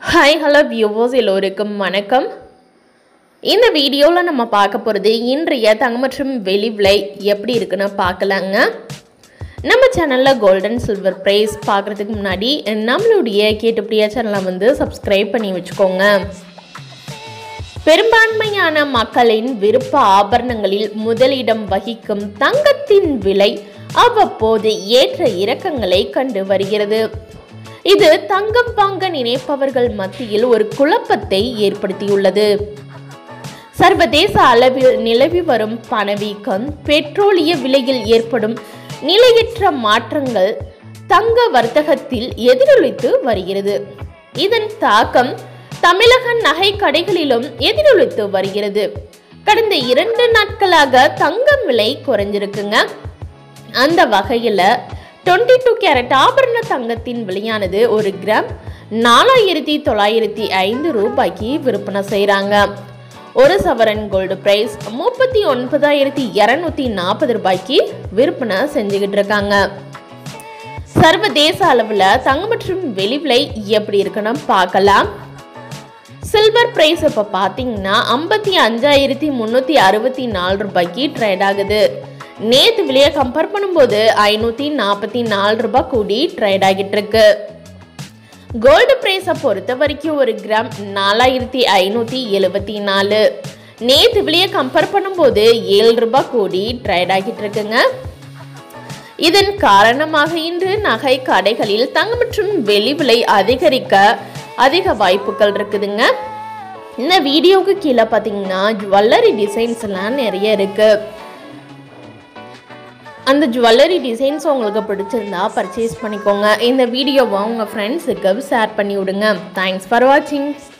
hi hello viewers எல்லோருக்கும் வணக்கம் இந்த வீடியோவில் நம்ம பார்க்க போகிறது இன்றைய தங்கம் மற்றும் வெளி விலை எப்படி இருக்குன்னு பார்க்கலாங்க நம்ம சேனலில் கோல்டன் சில்வர் ப்ரைஸ் பார்க்குறதுக்கு முன்னாடி நம்மளுடைய கேட்டுப்படியா சேனலை வந்து சப்ஸ்கிரைப் பண்ணி வச்சுக்கோங்க பெரும்பான்மையான மக்களின் விருப்ப ஆபரணங்களில் முதலிடம் வகிக்கும் தங்கத்தின் விலை அவ்வப்போது ஏற்ற இறக்கங்களை கண்டு வருகிறது இது தங்கம் வாங்க நினைப்பவர்கள் மத்தியில் ஒரு குழப்பத்தை ஏற்படுத்தியுள்ளது சர்வதேச அளவில் நிலவி வரும் பணவீக்கம் பெட்ரோலிய விலையில் ஏற்படும் நிலையற்ற மாற்றங்கள் தங்க வர்த்தகத்தில் எதிரொலித்து வருகிறது இதன் தாக்கம் தமிழக நகை கடைகளிலும் எதிரொலித்து வருகிறது கடந்த இரண்டு நாட்களாக தங்கம் விலை குறைஞ்சிருக்குங்க அந்த வகையில் டுவெண்ட்டி டூ கேரட் ஆபரண தங்கத்தின் விலையானது ஒரு கிராம் நாலாயிரத்தி தொள்ளாயிரத்தி ஐந்து ரூபாய்க்கு விற்பனை செய்கிறாங்க ஒரு சவரன் கோல்டு பிரைஸ் முப்பத்தி ஒன்பதாயிரத்தி இரநூத்தி நாற்பது ரூபாய்க்கு விற்பனை செஞ்சுக்கிட்டு இருக்காங்க சர்வதேச அளவில் தங்கம் மற்றும் வெளி விலை எப்படி இருக்குன்னு பார்க்கலாம் சில்வர் பிரைஸ் இப்போ பார்த்தீங்கன்னா ஐம்பத்தி அஞ்சாயிரத்தி முந்நூற்றி அறுபத்தி நாலு ரூபாய்க்கு ட்ரேட் ஆகுது நேற்று விலையை கம்பேர் பண்ணும்போது ஐநூற்றி நாற்பத்தி நாலு ரூபாய் கூடி ட்ரேட் ஆகிட்டு இருக்கு கோல்டு பிரைஸை பொறுத்த வரைக்கும் ஒரு கிராம் நாலாயிரத்தி ஐநூற்றி எழுபத்தி நாலு நேற்று விலையை கம்பேர் பண்ணும்போது ஏழு ரூபாய் கூடி ட்ரேட் ஆகிட்டு இருக்குங்க இதன் காரணமாக இன்று நகை கடைகளில் தங்கம் மற்றும் வெளி விலை அதிகரிக்க அதிக வாய்ப்புகள் இருக்குதுங்க இந்த வீடியோவுக்கு கீழே பார்த்தீங்கன்னா ஜுவல்லரி டிசைன்ஸ் எல்லாம் நிறைய இருக்கு அந்த ஜுவல்லரி டிசைன்ஸ் உங்களுக்கு பிடிச்சிருந்தா பர்ச்சேஸ் பண்ணிக்கோங்க இந்த வீடியோவை உங்கள் ஃப்ரெண்ட்ஸுக்கு ஷேர் பண்ணி விடுங்க தேங்க்ஸ் ஃபார் வாட்சிங்